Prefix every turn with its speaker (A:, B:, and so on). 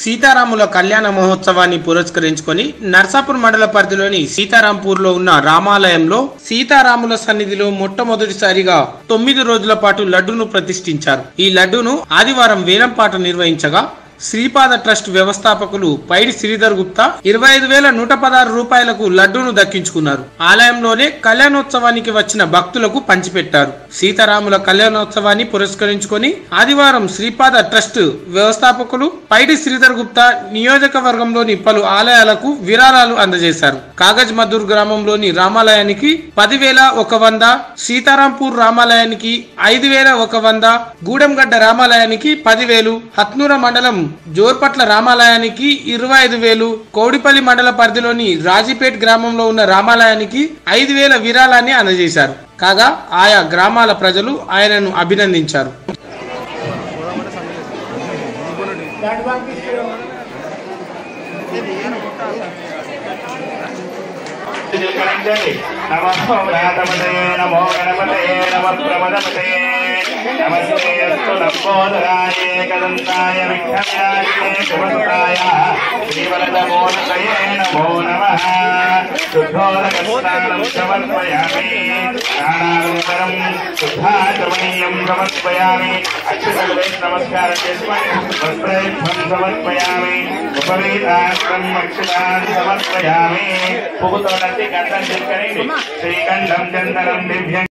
A: సీతారాముల కళ్యాణ మహోత్సవాన్ని పురస్కరించుకొని నర్సాపూర్ మండల పరిధిలోని సీతారాంపూర్ లో ఉన్న రామాలయంలో సీతారాముల సన్నిధిలో మొట్టమొదటిసారిగా తొమ్మిది రోజుల పాటు లడ్డును ప్రతిష్ఠించారు ఈ లడ్డును ఆదివారం వేలంపాట నిర్వహించగా శ్రీపాద ట్రస్ట్ వ్యవస్థాపకులు పైడి శ్రీధర్ గుప్తా ఇరవై ఐదు వేల నూట పదహారు రూపాయలకు లడ్డూను దక్కించుకున్నారు ఆలయంలోనే కళ్యాణోత్సవానికి వచ్చిన భక్తులకు పంచిపెట్టారు సీతారాముల కళ్యాణోత్సవాన్ని పురస్కరించుకొని ఆదివారం శ్రీపాద ట్రస్ట్ వ్యవస్థాపకులు పైడి శ్రీధర్ గుప్తా నియోజకవర్గంలోని పలు ఆలయాలకు విరాళాలు అందజేశారు కాగజ్ మధుర్ గ్రామంలోని రామాలయానికి పదివేల ఒక వంద సీతారాంపూర్ రామాలయానికి ఐదు వేల ఒక వంద గూడెంగడ్డ రామాలయానికి పదివేలు హత్నూర మండలం జోర్పట్ల రామాలయానికి ఇరవై ఐదు వేలు కౌడిపల్లి మండల పరిధిలోని రాజీపేట్ గ్రామంలో ఉన్న రామాలయానికి ఐదు వేల విరాళాన్ని అందజేశారు కాగా ఆయా గ్రామాల ప్రజలు ఆయనను అభినందించారు
B: నమో వ్రాతపతే నమో గణపతే నమ ప్రమదపతే నమస్తేస్తు లంబోదరాయ కదంతాయ విఘ్నవ్యాయ శుభస్తాయ శ్రీవరదమోదయ నమో నమ శుద్ధోదకస్నానం సమర్పయామి స్నానానంతరం శుద్ధాచమనీయం సమర్పయామి అక్షతలే నమస్కారం చేసుకొని వస్త్రైభం సమర్పయామి ఉపవీతాస్త్రం అక్షతాన్ని సమర్పయామి పువ్వుతో నచ్చి గంధం తీసుకొని శ్రీకంఠం చందనం దివ్యం